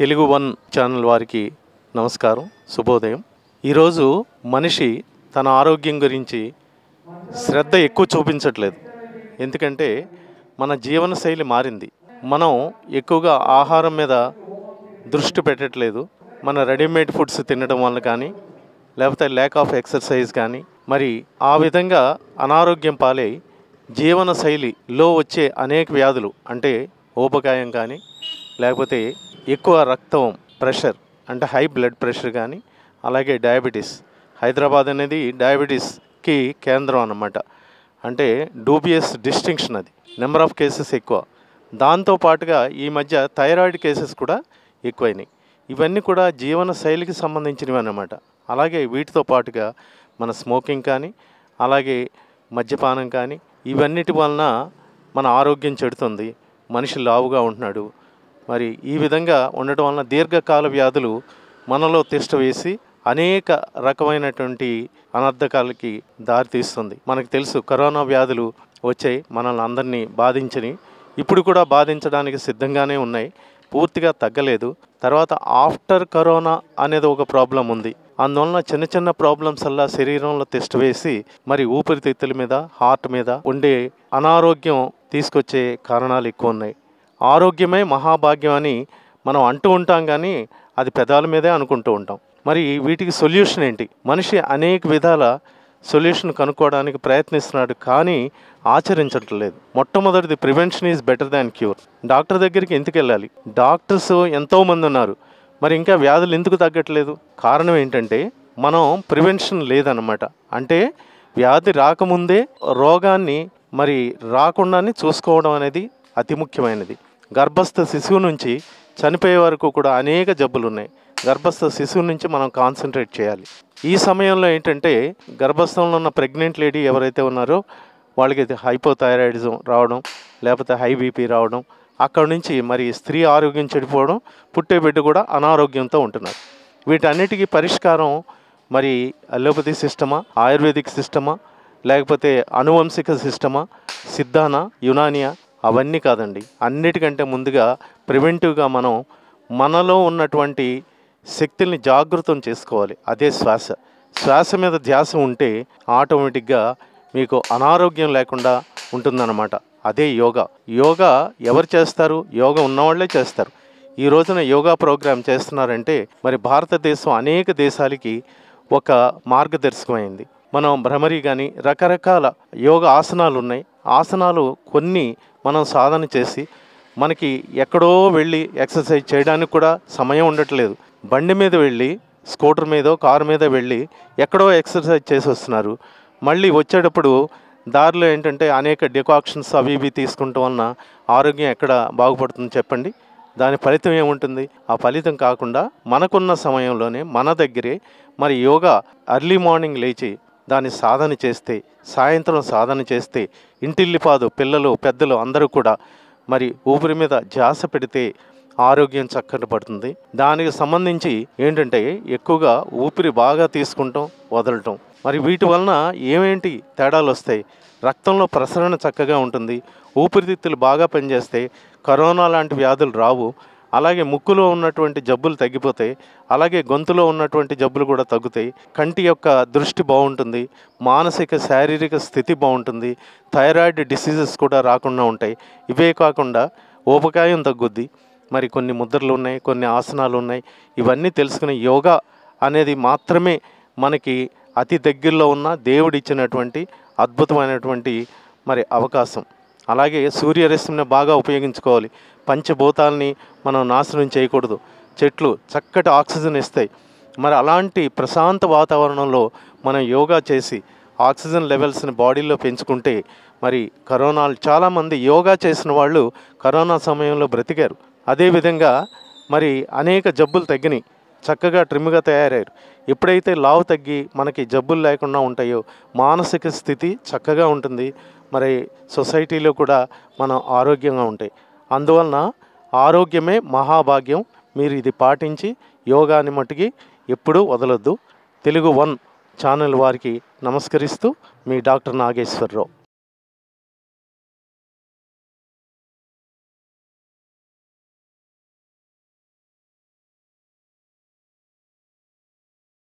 Telugu one channel వారికి నమస్కారం శుభోదయం ఈరోజు మనిషి తన ఆరోగ్యం గురించి శ్రద్ధ ఎక్కువ చూపించట్లేదు ఎందుకంటే మన జీవనశైలి మారింది మనం ఎక్కువగా ఆహారం మీద దృష్టి పెట్టట్లేదు మన రెడీమేడ్ ఫుడ్స్ తినడం వల్ల కానీ లేకపోతే ల్యాక్ ఆఫ్ ఎక్సర్సైజ్ కానీ మరి ఆ విధంగా అనారోగ్యం పాలై జీవన శైలిలో వచ్చే అనేక వ్యాధులు అంటే ఊబకాయం కానీ లేకపోతే ఎక్కువ రక్తం ప్రెషర్ అంటే హై బ్లడ్ ప్రెషర్ కానీ అలాగే డయాబెటీస్ హైదరాబాద్ అనేది డయాబెటీస్కి కేంద్రం అన్నమాట అంటే డూబియస్ డిస్టింక్షన్ అది నెంబర్ ఆఫ్ కేసెస్ ఎక్కువ దాంతో పాటుగా ఈ మధ్య థైరాయిడ్ కేసెస్ కూడా ఎక్కువైనాయి ఇవన్నీ కూడా జీవన శైలికి సంబంధించినవి అన్నమాట అలాగే వీటితో పాటుగా మన స్మోకింగ్ కానీ అలాగే మద్యపానం కానీ ఇవన్నిటి వలన మన ఆరోగ్యం చెడుతుంది మనిషి లావుగా ఉంటున్నాడు మరి ఈ విధంగా ఉండటం వలన దీర్ఘకాల వ్యాధులు మనలో తిష్ట వేసి అనేక రకమైనటువంటి అనర్థకాలకి దారితీస్తుంది మనకు తెలుసు కరోనా వ్యాధులు వచ్చాయి మనల్ని అందరినీ బాధించని ఇప్పుడు కూడా బాధించడానికి సిద్ధంగానే ఉన్నాయి పూర్తిగా తగ్గలేదు తర్వాత ఆఫ్టర్ కరోనా అనేది ఒక ప్రాబ్లం ఉంది అందువలన చిన్న చిన్న ప్రాబ్లమ్స్ అలా శరీరంలో తిష్ట వేసి మరి ఊపిరితిత్తుల మీద హార్ట్ మీద ఉండే అనారోగ్యం తీసుకొచ్చే కారణాలు ఎక్కువ ఉన్నాయి ఆరోగ్యమే మహాభాగ్యం అని మనం అంటూ ఉంటాం కానీ అది పెదాల మీదే అనుకుంటూ ఉంటాం మరి వీటికి సొల్యూషన్ ఏంటి మనిషి అనేక విధాల సొల్యూషన్ కనుక్కోవడానికి ప్రయత్నిస్తున్నాడు కానీ ఆచరించట్లేదు మొట్టమొదటిది prevention is better than cure doctor దగ్గరికి ఎందుకు వెళ్ళాలి డాక్టర్స్ ఎంతోమంది ఉన్నారు మరి ఇంకా వ్యాధులు ఎందుకు తగ్గట్లేదు కారణం ఏంటంటే మనం ప్రివెన్షన్ లేదన్నమాట అంటే వ్యాధి రాకముందే రోగాన్ని మరి రాకుండానే చూసుకోవడం అనేది అతి ముఖ్యమైనది గర్భస్థ శిశువు నుంచి చనిపోయే వరకు కూడా అనేక జబ్బులు ఉన్నాయి గర్భస్థ శిశువు నుంచి మనం కాన్సన్ట్రేట్ చేయాలి ఈ సమయంలో ఏంటంటే గర్భస్థంలో ఉన్న ప్రెగ్నెంట్ లేడీ ఎవరైతే ఉన్నారో వాళ్ళకి హైపోథైరాయిడిజం రావడం లేకపోతే హై బీపీ రావడం అక్కడ నుంచి మరి స్త్రీ ఆరోగ్యం చెడిపోవడం పుట్టే బిడ్డ కూడా అనారోగ్యంతో ఉంటున్నారు వీటన్నిటికీ పరిష్కారం మరి అలోపతి సిస్టమా ఆయుర్వేదిక్ సిస్టమా లేకపోతే అనువంశిక సిస్టమా సిద్ధానా యునానియా అవన్నీ కాదండి అన్నిటికంటే ముందుగా ప్రివెంటివ్గా మనం మనలో ఉన్నటువంటి శక్తుల్ని జాగృతం చేసుకోవాలి అదే శ్వాస శ్వాస మీద ధ్యాస ఉంటే ఆటోమేటిక్గా మీకు అనారోగ్యం లేకుండా ఉంటుందన్నమాట అదే యోగా యోగా ఎవరు చేస్తారు యోగా ఉన్నవాళ్లే చేస్తారు ఈ రోజున యోగా ప్రోగ్రామ్ చేస్తున్నారంటే మరి భారతదేశం అనేక దేశాలకి ఒక మార్గదర్శకమైంది మనం భ్రమరి కానీ రకరకాల యోగ ఆసనాలు ఉన్నాయి ఆసనాలు కొన్ని మనం సాధన చేసి మనకి ఎక్కడో వెళ్ళి ఎక్సర్సైజ్ చేయడానికి కూడా సమయం ఉండట్లేదు బండి మీద వెళ్ళి స్కూటర్ మీదో కారు మీద వెళ్ళి ఎక్కడో ఎక్సర్సైజ్ చేసి వస్తున్నారు మళ్ళీ వచ్చేటప్పుడు దారిలో ఏంటంటే అనేక డికాక్షన్స్ అవి ఇవి తీసుకుంటాం వలన ఆరోగ్యం ఎక్కడ బాగుపడుతుంది చెప్పండి దాని ఫలితం ఏముంటుంది ఆ ఫలితం కాకుండా మనకున్న సమయంలోనే మన దగ్గరే మరి యోగా అర్లీ మార్నింగ్ లేచి దాన్ని సాధన చేస్తే సాయంత్రం సాధన చేస్తే ఇంటిల్లిపాదు పిల్లలు పెద్దలు అందరూ కూడా మరి ఊపిరి మీద ధ్యాస పెడితే ఆరోగ్యం చక్కటి పడుతుంది దానికి సంబంధించి ఏంటంటే ఎక్కువగా ఊపిరి బాగా తీసుకుంటాం వదలటం మరి వీటి వలన ఏమేంటి తేడాలు వస్తాయి రక్తంలో ప్రసరణ చక్కగా ఉంటుంది ఊపిరితిత్తులు బాగా పనిచేస్తే కరోనా లాంటి వ్యాధులు రావు అలాగే ముక్కులో ఉన్నటువంటి జబ్బులు తగ్గిపోతాయి అలాగే గొంతులో ఉన్నటువంటి జబ్బులు కూడా తగ్గుతాయి కంటి యొక్క దృష్టి బాగుంటుంది మానసిక శారీరక స్థితి బాగుంటుంది థైరాయిడ్ డిసీజెస్ కూడా రాకుండా ఉంటాయి ఇవే కాకుండా ఊపకాయం తగ్గుద్ది మరి కొన్ని ముద్రలు ఉన్నాయి కొన్ని ఆసనాలు ఉన్నాయి ఇవన్నీ తెలుసుకునే యోగా అనేది మాత్రమే మనకి అతి దగ్గరలో ఉన్న దేవుడిచ్చినటువంటి అద్భుతమైనటువంటి మరి అవకాశం అలాగే సూర్యరశ్మిని బాగా ఉపయోగించుకోవాలి పంచభూతాలని మనం నాశనం చేయకూడదు చెట్లు చక్కటి ఆక్సిజన్ ఇస్తాయి మరి అలాంటి ప్రశాంత వాతావరణంలో మనం యోగా చేసి ఆక్సిజన్ లెవెల్స్ని బాడీలో పెంచుకుంటే మరి కరోనాలు చాలామంది యోగా చేసిన వాళ్ళు కరోనా సమయంలో బ్రతికారు అదేవిధంగా మరి అనేక జబ్బులు తగ్గినాయి చక్కగా ట్రిమ్గా తయారయ్యారు ఎప్పుడైతే లావు తగ్గి మనకి జబ్బులు లేకుండా ఉంటాయో మానసిక స్థితి చక్కగా ఉంటుంది మరి సొసైటీలో కూడా మనం ఆరోగ్యంగా ఉంటాయి అందువలన ఆరోగ్యమే మహాభాగ్యం మీరు ఇది పాటించి యోగాని మట్టుకి ఎప్పుడూ వదలొద్దు తెలుగు వన్ ఛానల్ వారికి నమస్కరిస్తూ మీ డాక్టర్ నాగేశ్వరరావు